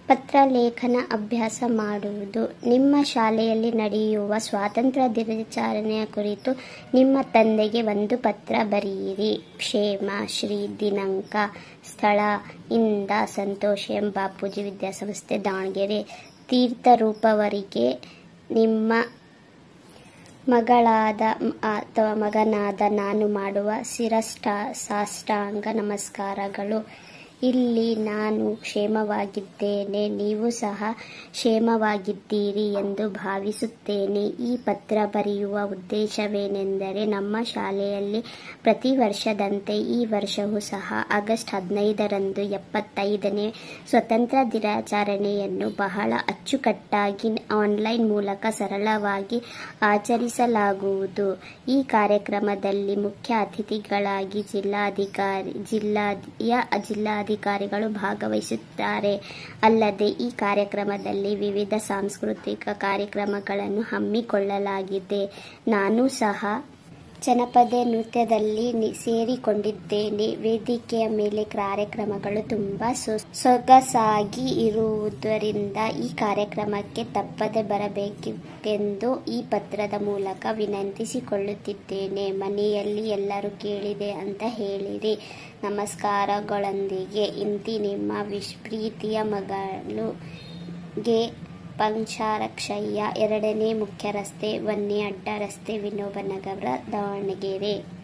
ಪತ್ರಲೇಖನ ಅಭ್ಯಾಸ ಮಾಡುವುದು ನಿಮ್ಮ ಶಾಲೆಯಲ್ಲಿ ನಡೆಯುವ ಸ್ವಾತಂತ್ರ್ಯ ದಿನಾಚರಣೆಯ ಕುರಿತು ನಿಮ್ಮ ತಂದೆಗೆ ಒಂದು ಪತ್ರ ಬರೆಯಿರಿ ಕ್ಷೇಮ ಶ್ರೀ ದಿನಾಂಕ ಸ್ಥಳ ಇಂದ ಸಂತೋಷ್ ಎಂ ಬಾಪೂಜಿ ವಿದ್ಯಾಸಂಸ್ಥೆ ದಾವಣಗೆರೆ ತೀರ್ಥರೂಪವರಿಗೆ ನಿಮ್ಮ ಮಗಳಾದ ಅಥವಾ ಮಗನಾದ ನಾನು ಮಾಡುವ ಶಿರಷ್ಟ ಸಾಷ್ಟಾಂಗ ನಮಸ್ಕಾರಗಳು ಇಲ್ಲಿ ನಾನು ಕ್ಷೇಮವಾಗಿದ್ದೇನೆ ನೀವು ಸಹ ಕ್ಷೇಮವಾಗಿದ್ದೀರಿ ಎಂದು ಭಾವಿಸುತ್ತೇನೆ ಈ ಪತ್ರ ಬರೆಯುವ ಉದ್ದೇಶವೇನೆಂದರೆ ನಮ್ಮ ಶಾಲೆಯಲ್ಲಿ ಪ್ರತಿ ವರ್ಷದಂತೆ ಈ ವರ್ಷವೂ ಸಹ ಆಗಸ್ಟ್ ಹದಿನೈದರಂದು ಎಪ್ಪತ್ತೈದನೇ ಸ್ವತಂತ್ರ ದಿನಾಚರಣೆಯನ್ನು ಬಹಳ ಅಚ್ಚುಕಟ್ಟಾಗಿ ಆನ್ಲೈನ್ ಮೂಲಕ ಸರಳವಾಗಿ ಆಚರಿಸಲಾಗುವುದು ಈ ಕಾರ್ಯಕ್ರಮದಲ್ಲಿ ಮುಖ್ಯ ಅತಿಥಿಗಳಾಗಿ ಜಿಲ್ಲಾಧಿಕಾರಿ ಜಿಲ್ಲಾಯ ಜಿಲ್ಲಾಧಿಕಾರಿಗಳು ಭಾಗವಹಿಸುತ್ತಾರೆ ಅಲ್ಲದೆ ಈ ಕಾರ್ಯಕ್ರಮದಲ್ಲಿ ವಿವಿಧ ಸಾಂಸ್ಕೃತಿಕ ಕಾರ್ಯಕ್ರಮಗಳನ್ನು ಹಮ್ಮಿಕೊಳ್ಳಲಾಗಿದೆ ನಾನು ಸಹ ಜನಪದ ನೃತ್ಯದಲ್ಲಿ ನಿ- ಸೇರಿಕೊಂಡಿದ್ದೇನೆ ವೇದಿಕೆಯ ಮೇಲೆ ಕಾರ್ಯಕ್ರಮಗಳು ತುಂಬಾ ಸೊ- ಸೊಗಸಾಗಿ ಇರುವುದರಿಂದ ಈ ಕಾರ್ಯಕ್ರಮಕ್ಕೆ ತಪ್ಪದೆ ಬರಬೇಕೆಂದು ಈ ಪತ್ರದ ಮೂಲಕ ವಿನಂತಿಸಿಕೊಳ್ಳುತ್ತಿದ್ದೇನೆ ಮನೆಯಲ್ಲಿ ಎಲ್ಲರೂ ಕೇಳಿದೆ ಅಂತ ಹೇಳಿರಿ ನಮಸ್ಕಾರಗಳೊಂದಿಗೆ ಇಂತಿ ನಿಮ್ಮ ವಿಶ್ ಪ್ರೀತಿಯ ಮಗಳು ಗೆ ಪಂಚಾರಕ್ಷಯ್ಯ ಎರಡನೇ ಮುಖ್ಯ ರಸ್ತೆ ವನ್ನಿ ಅಡ್ಡ ರಸ್ತೆ ವಿನೋಬ ನಗರ ದಾವಣಗೆರೆ